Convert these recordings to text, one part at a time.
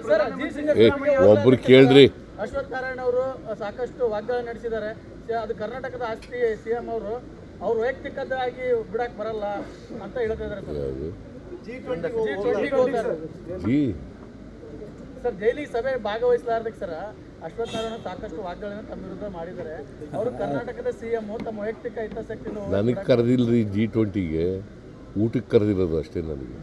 Sir G Singh ಏ ಒಬ್ರು ಕೇಳ್ರಿ ಅಶ್ವಥ್ ನಾರಾಯಣ ಅವರು ಸಾಕಷ್ಟು ವಾಗ್ದಾಳಿ ನಡೆಸಿದ್ದಾರೆ ಸ- ಅದು ಕರ್ನಾಟಕದ ಆಸ್ತಿ ಸಿಎಂ ಅವರು ಅವ್ರು ವೈಯಕ್ತಿಕವಾಗಿ ಬಿಡಕ್ ಬರಲ್ಲ ಅಂತ ಹೇಳ್ತಾ ಇದ್ದಾರೆ ಸರ್ ಯಾವುದು? ಜಿ ಟ್ವೆಂಟಿಗೆ ಹೋಗ್ತಾರೆ ಜಿ ಸರ್ ಜೈಲಿಗೆ ಸಭೆ ಭಾಗವಹಿಸಲಾರ್ದಕ್ಕೆ ಸರ್ ಅಶ್ವಥ್ ನಾರಾಯಣ ಸಾಕಷ್ಟು ವಾಗ್ದಾಳಿಯನ್ನು ತಮ್ಮ ವಿರುದ್ಧ ಮಾಡಿದ್ದಾರೆ ಅವರು ಕರ್ನಾಟಕದ ಸಿಎಂ ತಮ್ಮ ವೈಯಕ್ತಿಕ ಹಿತಾಸಕ್ತಿಯನ್ನು ನನಗೆ ಕರೆದಿಲ್ರಿ ಜಿ ಟ್ವೆಂಟಿಗೆ ಊಟಕ್ಕೆ ಕರೆದಿರೋದು ಅಷ್ಟೇ ನನಗೆ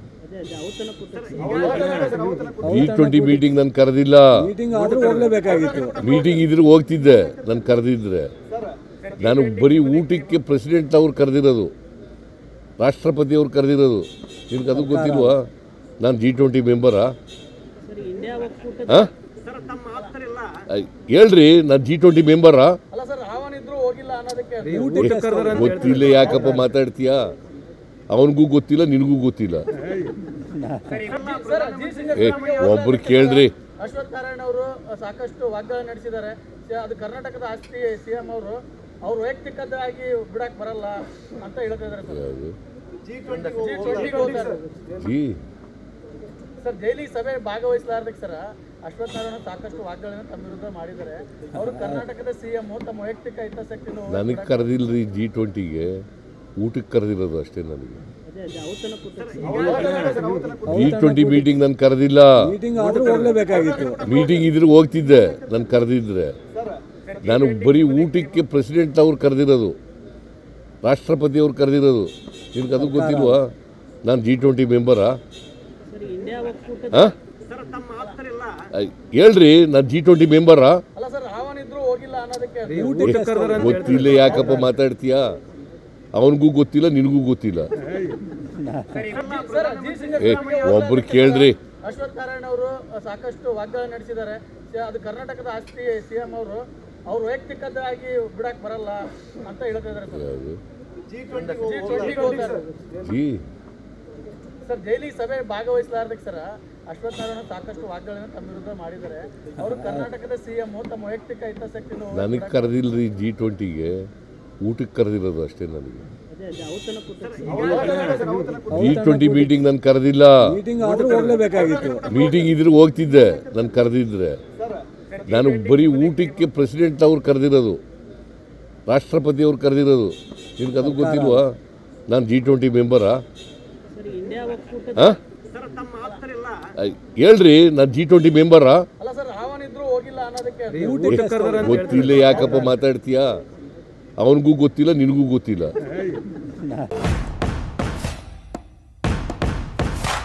ಜಿ ಟ್ವೆಂಟಿ ಮೀಟಿಂಗ್ ನಾನು ಕರೆದಿಲ್ಲ ಮೀಟಿಂಗ್ ಆದ್ರೂ ಹೋಗ್ಲೇಬೇಕಾಗಿತ್ತು ಮೀಟಿಂಗ್ ಇದ್ರೆ ಹೋಗ್ತಿದ್ದೆ ನಾನು ಕರೆದಿದ್ರೆ ನಾನು ಬರೀ ಊಟಕ್ಕೆ ಪ್ರೆಸಿಡೆಂಟ್ ಅವ್ರು ಕರೆದಿರೋದು ರಾಷ್ಟ್ರಪತಿ ಅವ್ರು ಕರೆದಿರೋದು ನಿನ್ಗೆ ಅದು ಗೊತ್ತಿಲ್ವಾ ನಾನು ಜಿ ಟ್ವೆಂಟಿ ಮೆಂಬರಾ ಹಾಂ ಹೇಳ್ರಿ ನಾನು ಜಿ ಟ್ವೆಂಟಿ ಮೆಂಬರಾ ಅಲ್ಲ ಸರ್ ಆಹ್ವಾನಿದ್ರು ಹೋಗಿಲ್ಲ ಅನ್ನೋದಕ್ಕೆ ಗೊತ್ತಿಲ್ಲ ಯಾಕಪ್ಪ ಮಾತಾಡ್ತೀಯಾ ಅವನಿಗೂ ಗೊತ್ತಿಲ್ಲ ನಿನಗೂ ಗೊತ್ತಿಲ್ಲ ಸರ್ ಜಿ ಸಿಂಗ್ ಏ ಒಬ್ರು ಕೇಳ್ರಿ ಅಶ್ವಥ್ ನಾರಾಯಣ ಅವರು ಸಾಕಷ್ಟು ವಾಗ್ದಾಳಿ ನಡೆಸಿದ್ದಾರೆ ಸ- ಅದು ಕರ್ನಾಟಕದ ಆಸ್ತಿ ಸಿಎಂ ಅವರು ಅವ್ರು ವೈಯಕ್ತಿಕವಾಗಿ ಬಿಡಕ್ ಬರಲ್ಲ ಅಂತ ಹೇಳ್ತಾ ಇದ್ದಾರೆ ಸರ್ ಯಾವುದು? ಜಿ ಟ್ವೆಂಟಿಗೆ ಹೋಗ್ತಾರೆ ಜಿ ಸರ್ ಜೈಲಿಗೆ ಸಭೆ ಭಾಗವಹಿಸಲಾರ್ದಕ್ಕೆ ಸರ್ ಅಶ್ವಥ್ ನಾರಾಯಣ ಸಾಕಷ್ಟು ವಾಗ್ದಾಳಿಯನ್ನು ತಮ್ಮ ವಿರುದ್ಧ ಮಾಡಿದ್ದಾರೆ ಅವರು ಕರ್ನಾಟಕದ ಸಿಎಂ ತಮ್ಮ ವೈಯಕ್ತಿಕ ಹಿತಾಸಕ್ತಿಯನ್ನು ನನಗೆ ಕರೆದಿಲ್ರಿ ಜಿ ಟ್ವೆಂಟಿಗೆ ಊಟಕ್ಕೆ ಕರೆದಿರೋದು ಅಷ್ಟೇ ನನಗೆ ಜಿ ಟ್ವೆಂಟಿ ಮೀಟಿಂಗ್ ನಾನು ಕರೆದಿಲ್ಲ ಮೀಟಿಂಗ್ ಆದ್ರೂ ಹೋಗ್ಲೇಬೇಕಾಗಿತ್ತು ಮೀಟಿಂಗ್ ಇದ್ರೆ ಹೋಗ್ತಿದ್ದೆ ನಾನು ಕರೆದಿದ್ರೆ ನಾನು ಬರೀ ಊಟಕ್ಕೆ ಪ್ರೆಸಿಡೆಂಟ್ ಅವ್ರು ಕರೆದಿರೋದು ರಾಷ್ಟ್ರಪತಿ ಅವ್ರು ಕರೆದಿರೋದು ನಿನ್ಗೆ ಅದು ಗೊತ್ತಿಲ್ವಾ ನಾನು ಜಿ ಟ್ವೆಂಟಿ ಮೆಂಬರಾ ಹಾಂ ಹೇಳ್ರಿ ನಾನು ಜಿ ಟ್ವೆಂಟಿ ಮೆಂಬರಾ ಅಲ್ಲ ಸರ್ ಆಹ್ವಾನಿದ್ರು ಹೋಗಿಲ್ಲ ಅನ್ನೋದಕ್ಕೆ ಗೊತ್ತಿಲ್ಲ ಯಾಕಪ್ಪ ಮಾತಾಡ್ತೀಯಾ ಅವನಿಗೂ ಗೊತ್ತಿಲ್ಲ ನಿನಗೂ ಗೊತ್ತಿಲ್ಲ ಸರ್ ಜಿ ಸಿಂಗ್ ಏ ಒಬ್ರು ಕೇಳ್ರಿ ಅಶ್ವಥ್ ನಾರಾಯಣ ಅವರು ಸಾಕಷ್ಟು ವಾಗ್ದಾಳಿ ನಡೆಸಿದ್ದಾರೆ ಸ- ಅದು ಕರ್ನಾಟಕದ ಆಸ್ತಿ ಸಿಎಂ ಅವರು ಅವ್ರು ವೈಯಕ್ತಿಕವಾಗಿ ಬಿಡಕ್ ಬರಲ್ಲ ಅಂತ ಹೇಳ್ತಾ ಇದ್ದಾರೆ ಸರ್ ಯಾವುದು? ಜಿ ಟ್ವೆಂಟಿಗೆ ಹೋಗ್ತಾರೆ ಜಿ ಸರ್ ಜೈಲಿಗೆ ಸಭೆ ಭಾಗವಹಿಸಲಾರ್ದಕ್ಕೆ ಸರ್ ಅಶ್ವಥ್ ನಾರಾಯಣ ಸಾಕಷ್ಟು ವಾಗ್ದಾಳಿಯನ್ನು ತಮ್ಮ ವಿರುದ್ಧ ಮಾಡಿದ್ದಾರೆ ಅವರು ಕರ್ನಾಟಕದ ಸಿಎಂ ತಮ್ಮ ವೈಯಕ್ತಿಕ ಹಿತಾಸಕ್ತಿಯನ್ನು ನನಗೆ ಕರೆದಿಲ್ರಿ ಜಿ ಟ್ವೆಂಟಿಗೆ ಊಟಕ್ಕೆ ಕರೆದಿರೋದು ಅಷ್ಟೇ ನನಗೆ ಜಿ ಟ್ವೆಂಟಿ ಮೀಟಿಂಗ್ ನಾನು ಕರೆದಿಲ್ಲ ಮೀಟಿಂಗ್ ಆದ್ರೂ ಹೋಗ್ಲೇಬೇಕಾಗಿತ್ತು ಮೀಟಿಂಗ್ ಇದ್ರೆ ಹೋಗ್ತಿದ್ದೆ ನಾನು ಕರೆದಿದ್ರೆ ನಾನು ಬರೀ ಊಟಕ್ಕೆ ಪ್ರೆಸಿಡೆಂಟ್ ಅವ್ರು ಕರೆದಿರೋದು ರಾಷ್ಟ್ರಪತಿ ಅವ್ರು ಕರೆದಿರೋದು ನಿನ್ಗೆ ಅದು ಗೊತ್ತಿಲ್ವಾ ನಾನು ಜಿ ಟ್ವೆಂಟಿ ಮೆಂಬರಾ ಹಾಂ ಹೇಳ್ರಿ ನಾನು ಜಿ ಟ್ವೆಂಟಿ ಮೆಂಬರಾ ಅಲ್ಲ ಸರ್ ಆಹ್ವಾನಿದ್ರು ಹೋಗಿಲ್ಲ ಅನ್ನೋದಕ್ಕೆ ಗೊತ್ತಿಲ್ಲ ಯಾಕಪ್ಪ ಮಾತಾಡ್ತೀಯಾ ಅವನಿಗೂ ಗೊತ್ತಿಲ್ಲ ನಿನಗೂ ಗೊತ್ತಿಲ್ಲ